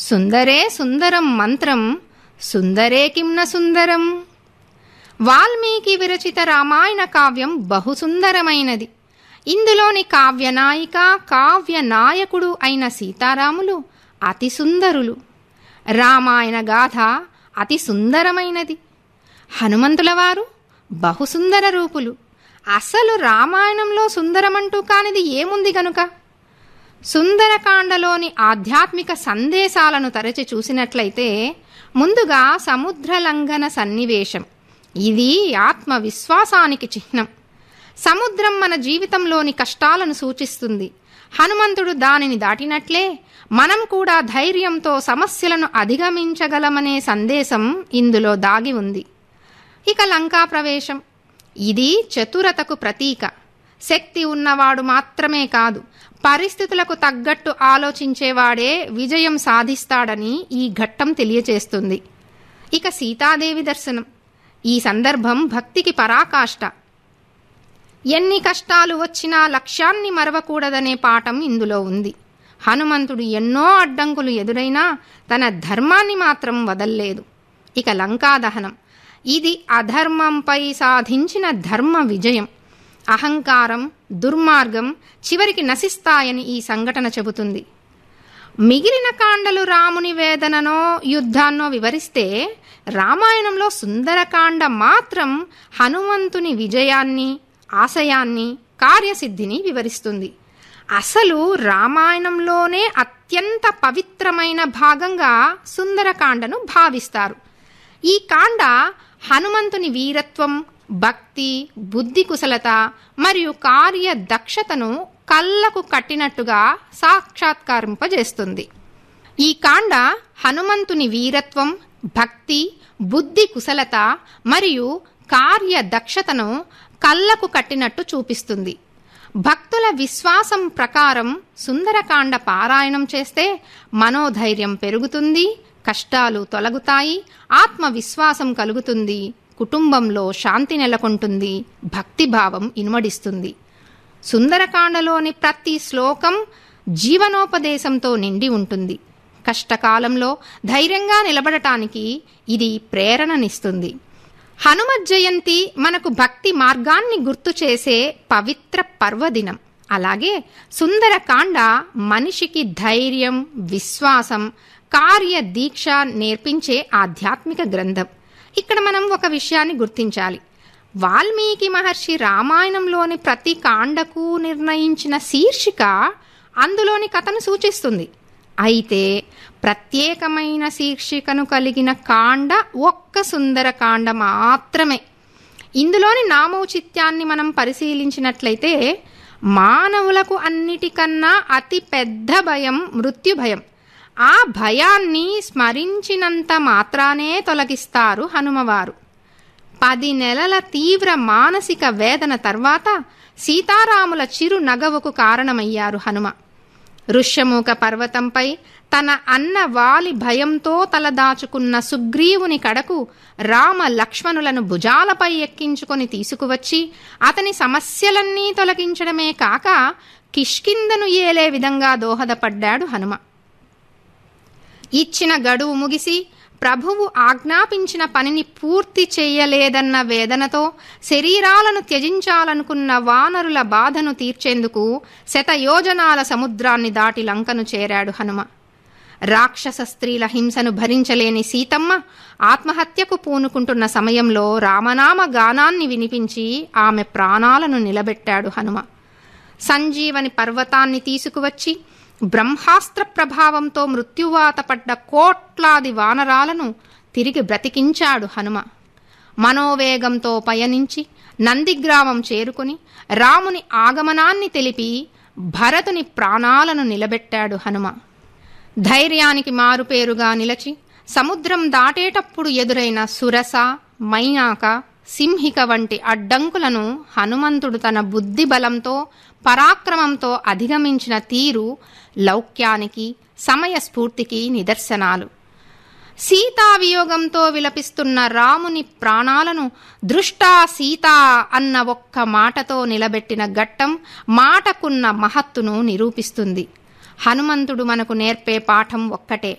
సుందరే సుందరం మంత్రం సుందరే కింన సుందరం వాల్మీకి విరచిత రామాయణ కావ్యం బహు సుందరమైనది ఇందులోని కావ్యనాయిక కావ్య నాయకుడు అయిన సీతారాములు అతి సుందరులు రామాయణ గాథ అతి సుందరమైనది హనుమంతుల వారు బహుసుందర రూపులు అసలు రామాయణంలో సుందరమంటూ కానిది ఏముంది గనుక సుందరకాండలోని ఆధ్యాత్మిక సందేశాలను తరచి చూసినట్లయితే ముందుగా సముద్ర లంఘన సన్నివేశం ఇది ఆత్మవిశ్వాసానికి చిహ్నం సముద్రం మన జీవితంలోని కష్టాలను సూచిస్తుంది హనుమంతుడు దానిని దాటినట్లే మనం కూడా ధైర్యంతో సమస్యలను అధిగమించగలమనే సందేశం ఇందులో దాగి ఉంది ఇక లంకా ప్రవేశం ఇది చతురతకు ప్రతీక శక్తి ఉన్నవాడు మాత్రమే కాదు పరిస్థితులకు తగ్గట్టు ఆలోచించేవాడే విజయం సాధిస్తాడని ఈ ఘట్టం తెలియచేస్తుంది ఇక సీతాదేవి దర్శనం ఈ సందర్భం భక్తికి పరాకాష్ట ఎన్ని కష్టాలు వచ్చినా లక్ష్యాన్ని మరవకూడదనే పాఠం ఇందులో ఉంది హనుమంతుడు ఎన్నో అడ్డంకులు ఎదురైనా తన ధర్మాన్ని మాత్రం వదల్లేదు ఇక లంకా దహనం ఇది అధర్మంపై సాధించిన ధర్మ విజయం అహంకారం దుర్మార్గం చివరికి నశిస్తాయని ఈ సంఘటన చెబుతుంది మిగిలిన కాండలు రాముని వేదననో యుద్ధాన్నో వివరిస్తే రామాయణంలో సుందరకాండ మాత్రం హనుమంతుని విజయాన్ని ఆశయాన్ని కార్యసిద్ధిని వివరిస్తుంది అసలు రామాయణంలోనే అత్యంత పవిత్రమైన భాగంగా సుందరకాండను భావిస్తారు ఈ కాండ హనుమంతుని వీరత్వం భక్తి బుద్ధి కుశలత మరియు కార్య దక్షతను కళ్ళకు కట్టినట్టుగా సాక్షాత్కరింపజేస్తుంది ఈ కాండ హనుమంతుని వీరత్వం భక్తి బుద్ధి కుశలత మరియు కార్య దక్షతను కళ్ళకు కట్టినట్టు చూపిస్తుంది భక్తుల విశ్వాసం ప్రకారం సుందరకాండ పారాయణం చేస్తే మనోధైర్యం పెరుగుతుంది కష్టాలు తొలగుతాయి ఆత్మవిశ్వాసం కలుగుతుంది కుటుంబంలో శాంతి నెలకొంటుంది భక్తిభావం ఇనుమడిస్తుంది సుందరకాండలోని ప్రతి శ్లోకం జీవనోపదేశంతో నిండి ఉంటుంది కష్టకాలంలో ధైర్యంగా నిలబడటానికి ఇది ప్రేరణనిస్తుంది హనుమత్ జయంతి మనకు భక్తి మార్గాన్ని గుర్తు చేసే పవిత్ర పర్వదినం అలాగే సుందరకాండ మనిషికి ధైర్యం విశ్వాసం కార్య దీక్ష నేర్పించే ఆధ్యాత్మిక గ్రంథం ఇక్కడ మనం ఒక విషయాన్ని గుర్తించాలి వాల్మీకి మహర్షి రామాయణంలోని ప్రతి కాండకు నిర్ణయించిన శీర్షిక అందులోని కథను సూచిస్తుంది అయితే ప్రత్యేకమైన శీర్షికను కలిగిన కాండ ఒక్క సుందర కాండ మాత్రమే ఇందులోని నామౌచిత్యాన్ని మనం పరిశీలించినట్లయితే మానవులకు అన్నిటికన్నా అతి పెద్ద భయం మృత్యు భయం ఆ భయాన్ని స్మరించినంత మాత్రానే తొలగిస్తారు హనుమవారు పది నెలల తీవ్ర మానసిక వేదన తర్వాత సీతారాముల చిరు నగవుకు కారణమయ్యారు హనుమ ఋష్యమూక పర్వతంపై తన అన్న వాలి భయంతో తలదాచుకున్న సుగ్రీవుని కడకు రామ లక్ష్మణులను భుజాలపై ఎక్కించుకొని తీసుకువచ్చి అతని సమస్యలన్నీ తొలగించడమే కాక కిష్కిందను ఏలే విధంగా దోహదపడ్డాడు హనుమ ఇచ్చిన గడువు ముగిసి ప్రభువు ఆజ్ఞాపించిన పనిని పూర్తి చేయలేదన్న వేదనతో శరీరాలను త్యజించాలనుకున్న వానరుల బాధను తీర్చేందుకు శతయోజనాల సముద్రాన్ని దాటి లంకను చేరాడు హనుమ రాక్షస స్త్రీల హింసను భరించలేని సీతమ్మ ఆత్మహత్యకు పూనుకుంటున్న సమయంలో రామనామ గానాన్ని వినిపించి ఆమె ప్రాణాలను నిలబెట్టాడు హనుమ సంజీవని పర్వతాన్ని తీసుకువచ్చి బ్రహ్మాస్త్ర ప్రభావంతో మృత్యువాత పడ్డ కోట్లాది వానరాలను తిరిగి బ్రతికించాడు హనుమ మనోవేగంతో పయనించి నందిగ్రామం చేరుకుని రాముని ఆగమనాన్ని తెలిపి భరతుని ప్రాణాలను నిలబెట్టాడు హనుమ ధైర్యానికి మారుపేరుగా నిలచి సముద్రం దాటేటప్పుడు ఎదురైన సురస మైనాక సింహిక వంటి అడ్డంకులను హనుమంతుడు తన బుద్ధి బలంతో పరాక్రమంతో అధిగమించిన తీరు లౌక్యానికి సమయస్ఫూర్తికి నిదర్శనాలు సీతావియోగంతో విలపిస్తున్న రాముని ప్రాణాలను దృష్టా సీతా అన్న ఒక్క మాటతో నిలబెట్టిన ఘట్టం మాటకున్న మహత్తును నిరూపిస్తుంది హనుమంతుడు మనకు నేర్పే పాఠం ఒక్కటే